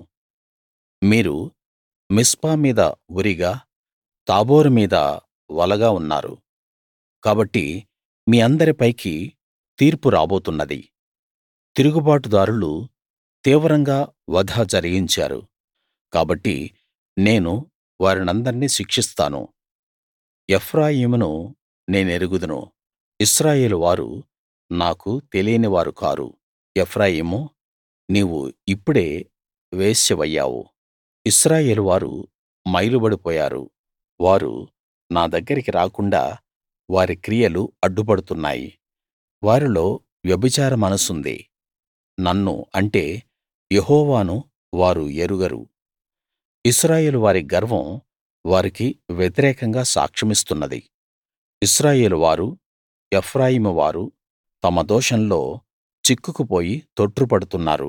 మీరు మిస్పా మీద ఉరిగా తాబోరు మీద వలగా ఉన్నారు కాబట్టి మీ అందరి పైకి తీర్పు రాబోతున్నది తిరుగుబాటుదారులు తీవ్రంగా వధ జరిగించారు కాబట్టి నేను వారినందర్నీ శిక్షిస్తాను ఎఫ్రాయిమును నేనెరుగుదును ఇశ్రాయేలు వారు నాకు తెలియని వారు కారు ఎఫ్రాయిమూ నీవు ఇప్పుడే వేశ్యవయ్యావు ఇశ్రాయేలు వారు మైలుబడిపోయారు వారు నా దగ్గరికి రాకుండా వారి క్రియలు అడ్డుపడుతున్నాయి వారిలో వ్యభిచార మనసుంది నన్ను అంటే యెహోవాను వారు ఎరుగరు ఇశ్రాయేలు వారి గర్వం వారికి వ్యతిరేకంగా సాక్ష్యమిస్తున్నది ఇశ్రాయేలు వారు ఎఫ్రాయిము వారు తమ దోషంలో చిక్కుకుపోయి తొట్రుపడుతున్నారు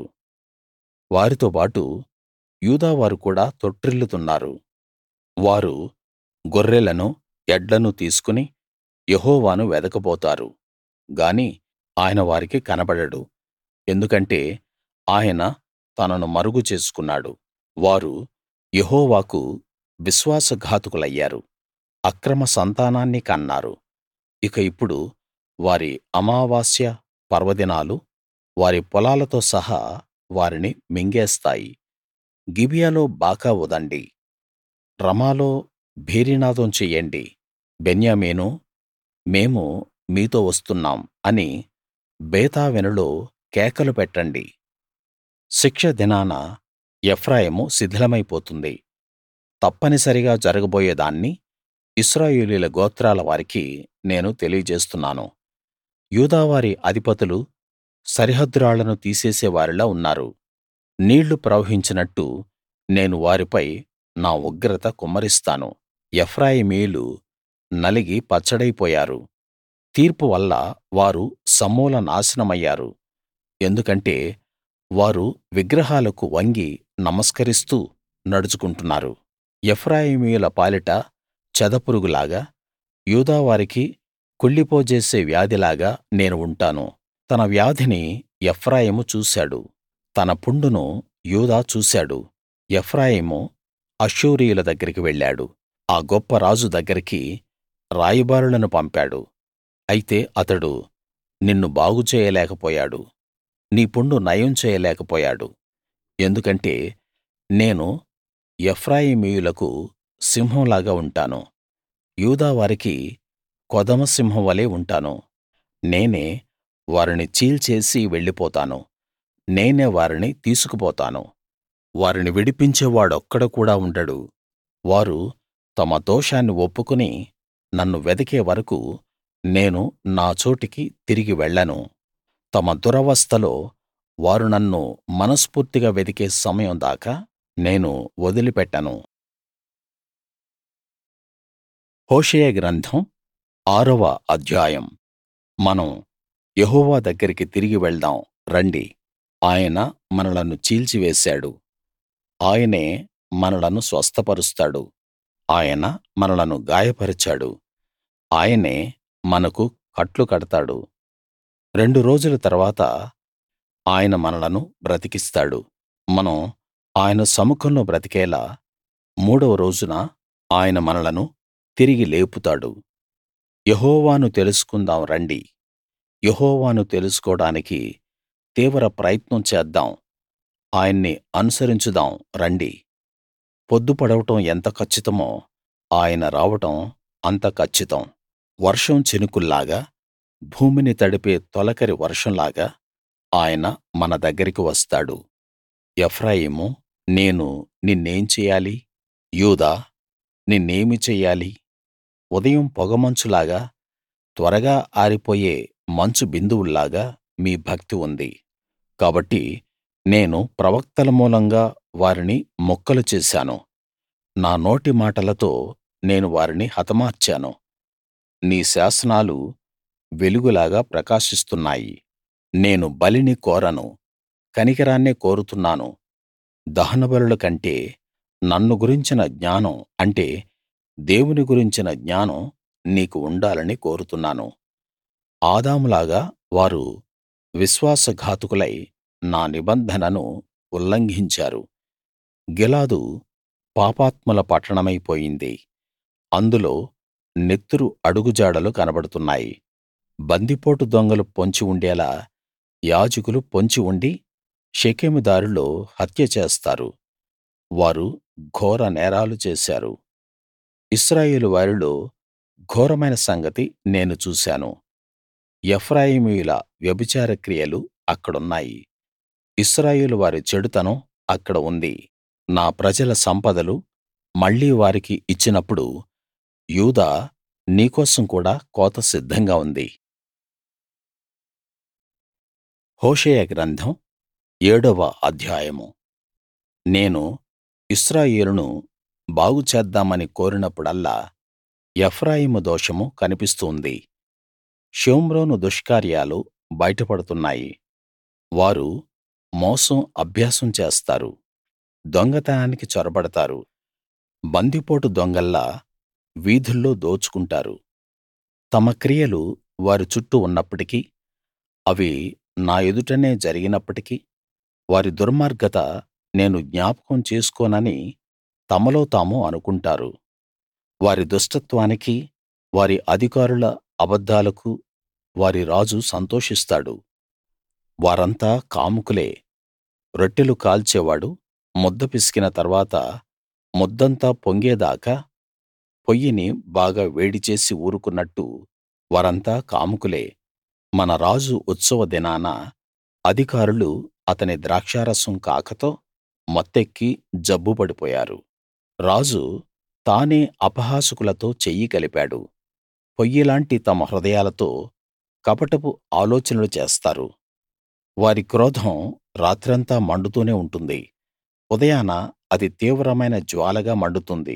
వారితోబాటు యూదావారు కూడా తొట్రిల్లుతున్నారు వారు గొర్రెలను ఎడ్లను తీసుకుని యెహోవాను వెదకబోతారు గాని ఆయన వారికి కనబడడు ఎందుకంటే ఆయన తనను మరుగు చేసుకున్నాడు వారు యెహోవాకు విశ్వాసఘాతకులయ్యారు అక్రమ సంతానాన్ని కన్నారు ఇక ఇప్పుడు వారి అమావాస్య పర్వదినాలు వారి పొలాలతో సహా వారిని మింగేస్తాయి గిబియాలో బాకా ఊదండి రమాలో భేరీనాదం చెయ్యండి బెన్యామీనూ మేము మీతో వస్తున్నాం అని బేతావెనులో కేకలు పెట్టండి శిక్ష దినాన ఎఫ్రాయిము శిథిలమైపోతుంది తప్పనిసరిగా జరగబోయే దాన్ని ఇశ్రాయేలీయుల గోత్రాల వారికి నేను తెలియజేస్తున్నాను యూదావారి అధిపతులు సరిహద్దురాళ్లను తీసేసే వారిలా ఉన్నారు నీళ్లు ప్రవహించినట్టు నేను వారిపై నా ఉగ్రత కుమ్మరిస్తాను ఎఫ్రాయిమీయులు నలిగి పచ్చడైపోయారు తీర్పు వల్ల వారు సమూల నాశనమయ్యారు ఎందుకంటే వారు విగ్రహాలకు వంగి నమస్కరిస్తూ నడుచుకుంటున్నారు ఎఫ్రాయిమీయుల పాలిట చెదపురుగులాగా యూదావారికి కుళ్ళిపోజేసే వ్యాధిలాగా నేను ఉంటాను తన వ్యాధిని ఎఫ్రాయిము చూశాడు తన పుండును యూదా చూశాడు ఎఫ్రాయిము అష్షూరీయుల దగ్గరికి వెళ్ళాడు ఆ గొప్ప రాజు దగ్గరికి రాయబారులను పంపాడు అయితే అతడు నిన్ను బాగు చేయలేకపోయాడు నీ పుండు నయం చేయలేకపోయాడు ఎందుకంటే నేను ఎఫ్రాయిమీయులకు సింహంలాగా ఉంటాను యూదా వారికి కొదమ సింహం వలే ఉంటాను నేనే వారిని చీల్చేసి వెళ్ళిపోతాను నేనే వారిని తీసుకుపోతాను వారిని విడిపించేవాడొక్కడు కూడా ఉండడు వారు తమ దోషాన్ని ఒప్పుకుని నన్ను వెదికే వరకూ నేను నా చోటికి తిరిగి వెళ్ళను తమ దురవస్థలో వారు నన్ను మనస్ఫూర్తిగా వెదికే సమయం దాకా నేను వదిలిపెట్టను హోషేయ గ్రంథం ఆరవ అధ్యాయం మనం యెహోవా దగ్గరికి తిరిగి వెళ్దాం రండి ఆయన మనలను చీల్చివేశాడు ఆయనే మనలను స్వస్థపరుస్తాడు ఆయన మనలను గాయపరిచాడు ఆయనే మనకు కట్లు కడతాడు రెండు రోజుల తర్వాత ఆయన మనలను బ్రతికిస్తాడు మనం ఆయన సముఖంలో బ్రతికేలా మూడవ రోజున ఆయన మనలను తిరిగి లేపుతాడు యెహోవాను తెలుసుకుందాం రండి యెహోవాను తెలుసుకోడానికి తీవ్ర ప్రయత్నం చేద్దాం ఆయన్ని అనుసరించుదాం రండి పొద్దు పొడవడం ఎంత కచ్చితమో ఆయన రావడం అంత కచ్చితం వర్షం చినుకుల్లాగా భూమిని తడిపే తొలకరి వర్షంలాగా ఆయన మన దగ్గరికి వస్తాడు ఎఫ్రాయిమూ నేను నిన్నేం చెయ్యాలి యూదా నిన్నేమి చెయ్యాలి ఉదయం పొగమంచులాగా త్వరగా ఆరిపోయే మంచు బిందువుల్లాగా మీ భక్తి ఉంది కాబట్టి నేను ప్రవక్తల మూలంగా వారిని ముక్కలు చేశాను నా నోటి మాటలతో నేను వారిని హతమార్చాను నీ శాసనాలు వెలుగులాగా ప్రకాశిస్తున్నాయి నేను బలిని కోరను కనికరాన్నే కోరుతున్నాను దహనబలుల కంటే నన్ను గురించిన జ్ఞానం అంటే దేవుని గురించిన జ్ఞానం నీకు ఉండాలని కోరుతున్నాను ఆదాములాగా వారు విశ్వాసఘాతకులై నా నిబంధనను ఉల్లంఘించారు గిలాదు పాపాత్ముల పట్టణమై పోయింది అందులో నెత్తురు అడుగుజాడలు కనబడుతున్నాయి బందిపోటు దొంగలు పొంచి ఉండేలా యాజకులు పొంచి ఉండి షెకెము దారిలో హత్య చేస్తారు వారు ఘోర నేరాలు చేశారు ఇశ్రాయేలు వారిలో ఘోరమైన సంగతి నేను చూశాను ఎఫ్రాయిమీయుల వ్యభిచార క్రియలు అక్కడున్నాయి ఇశ్రాయేలు వారి చెడుతనం అక్కడ ఉంది నా ప్రజల సంపదలు మళ్ళీ వారికి ఇచ్చినప్పుడు యూదా నీకోసం కూడా కోత సిద్ధంగా ఉంది హోషేయ గ్రంథం ఏడవ అధ్యాయము నేను ఇశ్రాయేలును బాగు చేద్దామని కోరినప్పుడల్లా ఎఫ్రాయిము దోషము కనిపిస్తూ షోమ్రోను దుష్కార్యాలు బయటపడుతున్నాయి వారు మోసం అభ్యాసం చేస్తారు దొంగతనానికి చొరబడతారు బందిపోటు దొంగల్లా వీధుల్లో దోచుకుంటారు తమ క్రియలు వారి చుట్టూ ఉన్నప్పటికీ అవి నా ఎదుటనే జరిగినప్పటికీ వారి దుర్మార్గత నేను జ్ఞాపకం చేసుకోనని తమలో తాము అనుకుంటారు వారి దుష్టత్వానికి వారి అధికారుల అబద్ధాలకు వారి రాజు సంతోషిస్తాడు వారంతా కాముకులే రొట్టెలు కాల్చేవాడు ముద్ద పిసికిన తర్వాత ముద్దంతా పొంగేదాకా పొయ్యిని బాగా వేడి చేసి ఊరుకున్నట్టు వారంతా కాముకులే మన రాజు ఉత్సవ దినాన అధికారులు అతని ద్రాక్షారసం కాకతో మత్తెక్కి జబ్బు పడిపోయారు రాజు తానే అపహాసకులతో చెయ్యి కలిపాడు పొయ్యిలాంటి తమ హృదయాలతో కపటపు ఆలోచనలు చేస్తారు వారి క్రోధం రాత్రంతా మండుతూనే ఉంటుంది ఉదయాన అది తీవ్రమైన జ్వాలగా మండుతుంది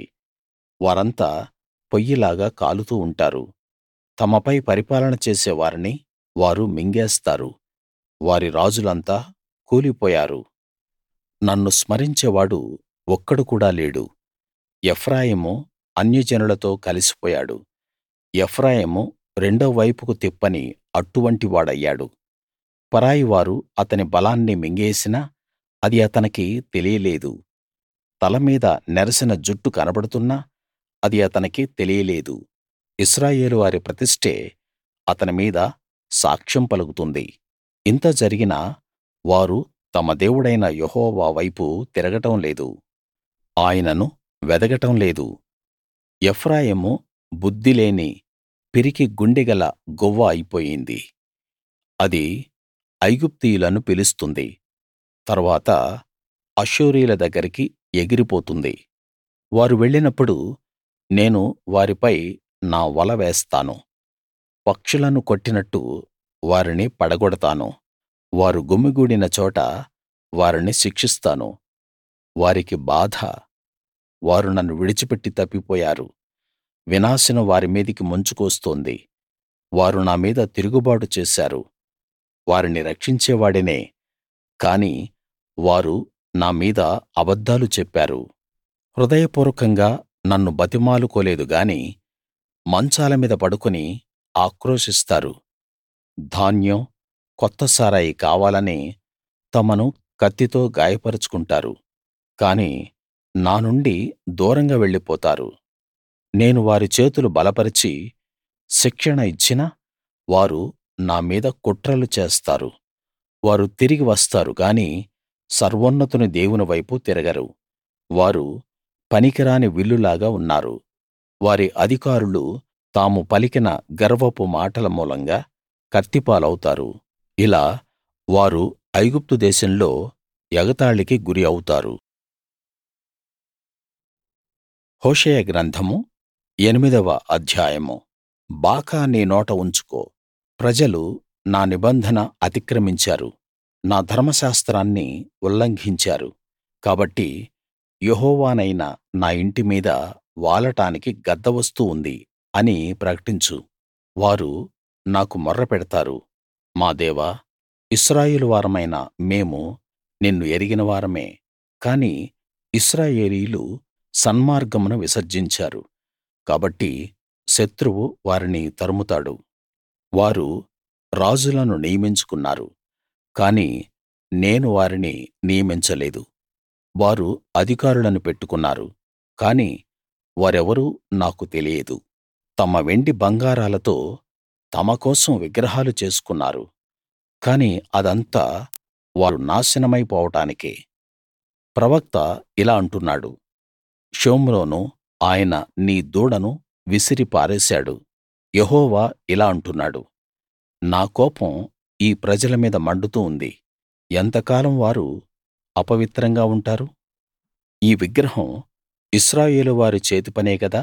వారంతా పొయ్యిలాగా కాలుతూ ఉంటారు తమపై పరిపాలన చేసే వారిని వారు మింగేస్తారు వారి రాజులంతా కూలిపోయారు నన్ను స్మరించేవాడు ఒక్కడు కూడా లేడు ఎఫ్రాయిము అన్యజనులతో కలిసిపోయాడు ఎఫ్రాయిము రెండో వైపుకు తిప్పని అట్టు వాడయ్యాడు పరాయివారు అతని బలాన్ని మింగేసినా అది అతనికి తెలియలేదు తల మీద నెరసిన జుట్టు కనబడుతున్నా అది అతనికి తెలియలేదు ఇశ్రాయేలు వారి ప్రతిష్టే అతని మీద సాక్ష్యం పలుకుతుంది ఇంత జరిగినా వారు తమ దేవుడైన యెహోవా వైపు తిరగటం లేదు ఆయనను వెదకడం లేదు ఎఫ్రాయిము బుద్ధిలేని పిరికి గుండెగల గువ్వ అయిపోయింది అది ఐగుప్తీయులను పిలుస్తుంది తరువాత అష్షూరీయుల దగ్గరికి ఎగిరిపోతుంది వారు వెళ్ళినప్పుడు నేను వారిపై నా వల వేస్తాను పక్షులను కొట్టినట్టు వారిని పడగొడతాను వారు గుమిగూడిన చోట వారిని శిక్షిస్తాను వారికి బాధ వారు నన్ను విడిచిపెట్టి తప్పిపోయారు వినాశనం వారి మీదికి ముంచుకొస్తోంది వారు నా మీద తిరుగుబాటు చేశారు వారిని రక్షించేవాడినే కానీ వారు నా మీద అబద్ధాలు చెప్పారు హృదయపూర్వకంగా నన్ను బతిమాలుకోలేదు గాని మంచాల మీద పడుకుని ఆక్రోశిస్తారు ధాన్యం కొత్త సారాయి కావాలని తమను కత్తితో గాయపరచుకుంటారు కానీ నా నుండి దూరంగా వెళ్ళిపోతారు నేను వారి చేతులు బలపరిచి శిక్షణ ఇచ్చినా వారు నా మీద కుట్రలు చేస్తారు వారు తిరిగి వస్తారు గాని సర్వోన్నతుని దేవుని వైపు తిరగరు వారు పనికిరాని విల్లులాగా ఉన్నారు వారి అధికారులు తాము పలికిన గర్వపు మాటల మూలంగా కత్తిపాలవుతారు ఇలా వారు ఐగుప్తు దేశంలో ఎగతాళికి గురి అవుతారు హోషేయ గ్రంథము ఎనిమిదవ అధ్యాయము బాకా నీ నోట ఉంచుకో ప్రజలు నా నిబంధన అతిక్రమించారు నా ధర్మశాస్త్రాన్ని ఉల్లంఘించారు కాబట్టి యెహోవానైన నా ఇంటి మీద వాలటానికి గద్ద వస్తూ ఉంది అని ప్రకటించు వారు నాకు మొర్ర పెడతారు మా దేవా ఇశ్రాయేలు వారమైన మేము నిన్ను ఎరిగిన వారమే కాని ఇశ్రాయేలీయులు సన్మార్గమును విసర్జించారు కాబట్టి శత్రువు వారిని తరుముతాడు వారు రాజులను నియమించుకున్నారు కానీ నేను వారిని నియమించలేదు వారు అధికారులను పెట్టుకున్నారు కానీ వారెవరూ నాకు తెలియదు తమ వెండి బంగారాలతో తమ కోసం విగ్రహాలు చేసుకున్నారు కానీ అదంతా వారు నాశనమై పోవడానికే ప్రవక్త ఇలా అంటున్నాడు షోమ్రోను ఆయన నీ దూడను విసిరి పారేశాడు యెహోవా ఇలా అంటున్నాడు నా కోపం ఈ ప్రజల మీద మండుతూ ఉంది ఎంతకాలం వారు అపవిత్రంగా ఉంటారు ఈ విగ్రహం ఇశ్రాయేలు వారి చేతిపనే గదా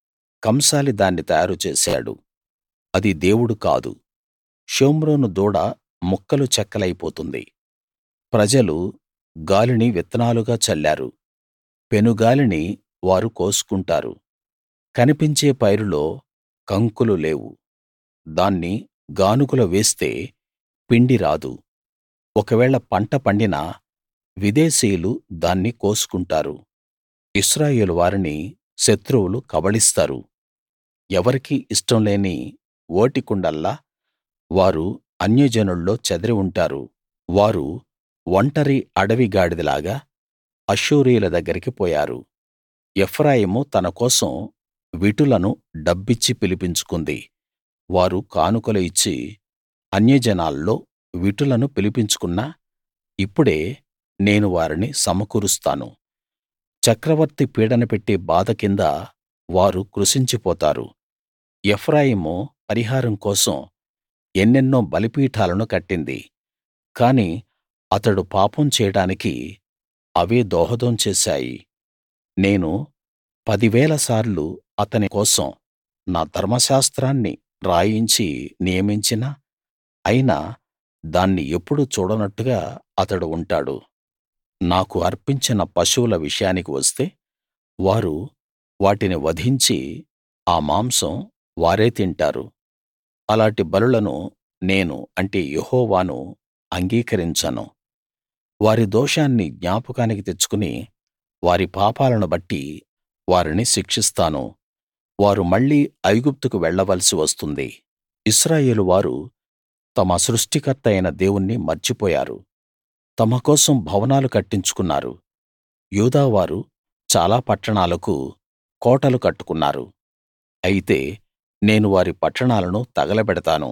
కంసాలి దాన్ని తయారు చేశాడు అది దేవుడు కాదు షోమ్రోను దూడ ముక్కలు చెక్కలైపోతుంది ప్రజలు గాలిని విత్తనాలుగా చల్లారు పెనుగాలిని వారు కోసుకుంటారు కనిపించే పైరులో కంకులు లేవు దాన్ని గానుగలో వేస్తే పిండి రాదు ఒకవేళ పంట పండినా విదేశీయులు దాన్ని కోసుకుంటారు ఇశ్రాయేలు వారిని శత్రువులు కబళిస్తారు ఎవరికీ ఇష్టం లేని ఓటికుండల్లా వారు అన్యజనుల్లో చెదరి ఉంటారు వారు ఒంటరి అడవి గాడిదలాగా అష్షూరీయుల దగ్గరికి పోయారు ఎఫ్రాయిము తన కోసం విటులను డబ్బిచ్చి పిలిపించుకుంది వారు కానుకలు ఇచ్చి అన్యజనాల్లో విటులను పిలిపించుకున్నా ఇప్పుడే నేను వారిని సమకూరుస్తాను చక్రవర్తి పీడన పెట్టే బాధ కింద వారు కృశించిపోతారు ఎఫ్రాయిము పరిహారం కోసం ఎన్నెన్నో బలిపీఠాలను కట్టింది కాని అతడు పాపం చేయడానికి అవే దోహదం చేశాయి నేను పదివేల సార్లు అతని కోసం నా ధర్మశాస్త్రాన్ని రాయించి నియమించినా అయినా దాన్ని ఎప్పుడూ చూడనట్టుగా అతడు ఉంటాడు నాకు అర్పించిన పశువుల విషయానికి వస్తే వారు వాటిని వధించి ఆ మాంసం వారే తింటారు అలాటి బలులను నేను అంటే యెహోవాను అంగీకరించను వారి దోషాన్ని జ్ఞాపకానికి తెచ్చుకుని వారి పాపాలను బట్టి వారిని శిక్షిస్తాను వారు మళ్ళీ ఐగుప్తుకు వెళ్ళవలసి వస్తుంది ఇశ్రాయేలు వారు తమ సృష్టికర్త అయిన దేవుణ్ణి మర్చిపోయారు తమ కోసం భవనాలు కట్టించుకున్నారు యూదావారు చాలా పట్టణాలకు కోటలు కట్టుకున్నారు అయితే నేను వారి పట్టణాలను తగలబెడతాను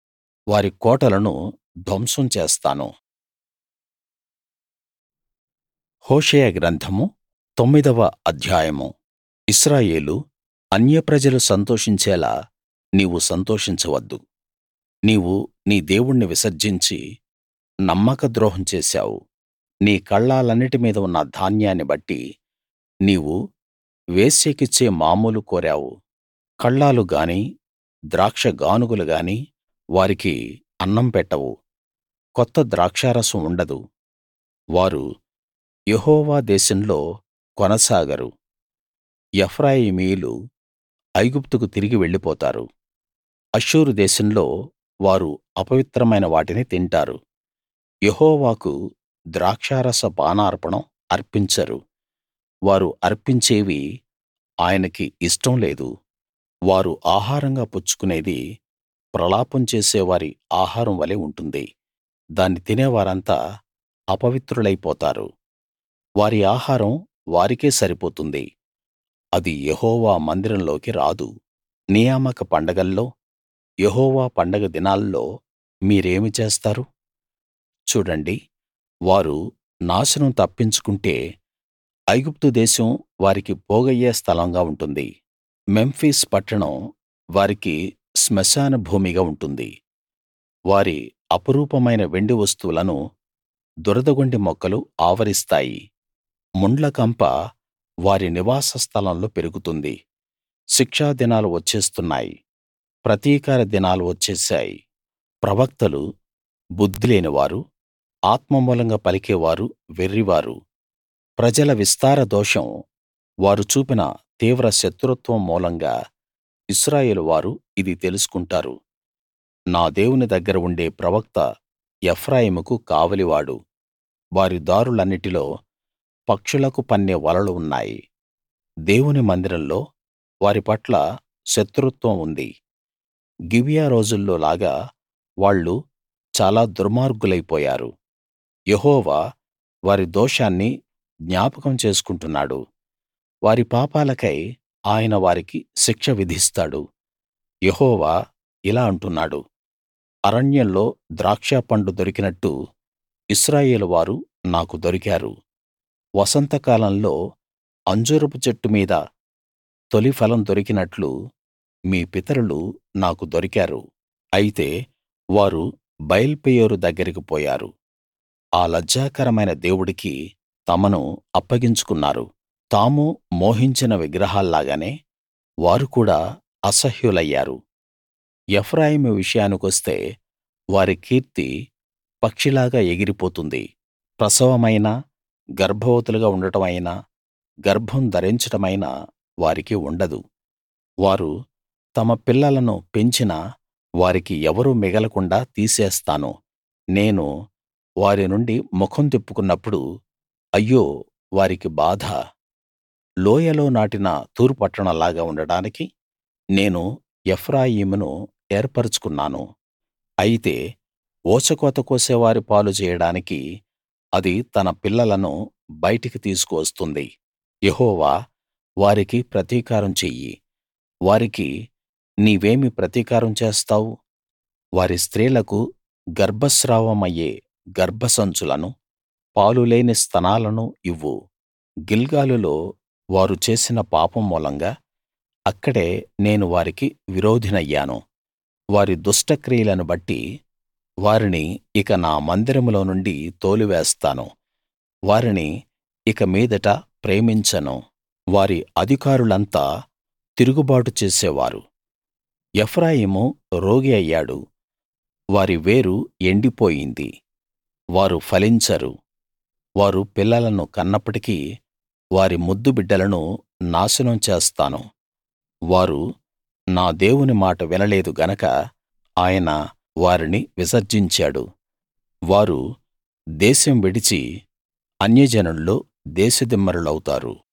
వారి కోటలను ధ్వంసం చేస్తాను హోషేయ గ్రంథము తొమ్మిదవ అధ్యాయము ఇశ్రాయేలూ అన్యప్రజలు సంతోషించేలా నీవు సంతోషించవద్దు నీవు నీ దేవుణ్ణి విసర్జించి నమ్మక ద్రోహం చేశావు నీ కళ్ళాలన్నిటి మీద ఉన్న ధాన్యాన్ని బట్టి నీవు వేశ్యకిచ్చే మామూలు కోరావు కళ్ళాలు గాని ద్రాక్ష గానుగలు గాని వారికి అన్నం పెట్టవు కొత్త ద్రాక్షారసం ఉండదు వారు యెహోవా దేశంలో కొనసాగరు ఎఫ్రాయిమీయులు ఐగుప్తుకు తిరిగి వెళ్ళిపోతారు అష్షూరు దేశంలో వారు అపవిత్రమైన వాటిని తింటారు యెహోవాకు ద్రాక్షారస పానార్పణం అర్పించరు వారు అర్పించేవి ఆయనకి ఇష్టం లేదు వారు ఆహారంగా పుచ్చుకునేది ప్రలాపం చేసేవారి ఆహారం వలే ఉంటుంది దాన్ని తినేవారంతా అపవిత్రులైపోతారు వారి ఆహారం వారికే సరిపోతుంది అది యెహోవా మందిరంలోకి రాదు నియామక పండగల్లో యెహోవా పండగ దినాల్లో మీరేమి చేస్తారు చూడండి వారు నాశనం తప్పించుకుంటే ఐగుప్తు దేశం వారికి పోగయ్యే స్థలంగా ఉంటుంది మెంఫిస్ పట్టణం వారికి శ్మశాన భూమిగా ఉంటుంది వారి అపురూపమైన వెండి వస్తువులను దురదగొండి మొక్కలు ఆవరిస్తాయి ముండ్లకంప వారి నివాస స్థలంలో పెరుగుతుంది శిక్షా దినాలు వచ్చేస్తున్నాయి ప్రతీకార దినాలు వచ్చేశాయి ప్రవక్తలు బుద్ధిలేనివారు ఆత్మ మూలంగా పలికేవారు వెర్రివారు ప్రజల విస్తార దోషం వారు చూపిన తీవ్ర శత్రుత్వం మూలంగా ఇశ్రాయేలు వారు ఇది తెలుసుకుంటారు నా దేవుని దగ్గర ఉండే ప్రవక్త ఎఫ్రాయిముకు కావలివాడు వారి దారులన్నిటిలో పక్షులకు పన్నే వలలు ఉన్నాయి దేవుని మందిరంలో వారి పట్ల శత్రుత్వం ఉంది గిబియా రోజుల్లో లాగా వాళ్ళు చాలా దుర్మార్గులైపోయారు యెహోవా వారి దోషాన్ని జ్ఞాపకం చేసుకుంటున్నాడు వారి పాపాలకై ఆయన వారికి శిక్ష విధిస్తాడు యెహోవా ఇలా అంటున్నాడు అరణ్యంలో ద్రాక్షపండు దొరికినట్టు ఇశ్రాయేలు వారు నాకు దొరికారు వసంతకాలంలో అంజూరపు చెట్టు మీద తొలి ఫలం దొరికినట్లు మీ పితరులు నాకు దొరికారు అయితే వారు బయల్పెయోరు దగ్గరికి పోయారు ఆ లజ్జాకరమైన దేవుడికి తమను అప్పగించుకున్నారు తాము మోహించిన విగ్రహాల్లాగానే వారు కూడా అసహ్యులయ్యారు ఎఫ్రాయిము విషయానికొస్తే వారి కీర్తి పక్షిలాగా ఎగిరిపోతుంది ప్రసవమైనా గర్భవతులుగా ఉండటం అయినా గర్భం ధరించడమైనా వారికి ఉండదు వారు తమ పిల్లలను పెంచినా వారికి ఎవరూ మిగలకుండా తీసేస్తాను నేను వారి నుండి ముఖం తిప్పుకున్నప్పుడు అయ్యో వారికి బాధ లోయలో నాటిన తూరు పట్టణంలాగా ఉండడానికి నేను ఎఫ్రాయిమును ఏర్పరచుకున్నాను అయితే ఊచకోత కోసేవారి పాలు చేయడానికి అది తన పిల్లలను బయటికి తీసుకు వస్తుంది యెహోవా వారికి ప్రతీకారం చెయ్యి వారికి నీవేమి ప్రతీకారం చేస్తావు వారి స్త్రీలకు గర్భస్రావమయ్యే గర్భసంచులను పాలు లేని స్తనాలను ఇవ్వు గిల్గాలులో వారు చేసిన పాపం మూలంగా అక్కడే నేను వారికి విరోధినయ్యాను వారి దుష్టక్రియలను బట్టి వారిని ఇక నా మందిరంలో నుండి తోలివేస్తాను వారిని ఇక మీదట ప్రేమించను వారి అధికారులంతా తిరుగుబాటు చేసేవారు ఎఫ్రాయిము రోగి అయ్యాడు వారి వేరు ఎండిపోయింది వారు ఫలించరు వారు పిల్లలను కన్నప్పటికీ వారి ముద్దు బిడ్డలను నాశనం చేస్తాను వారు నా దేవుని మాట వినలేదు గనక ఆయన వారిని విసర్జించాడు వారు దేశం విడిచి అన్యజనుల్లో దేశదిమ్మరులౌతారు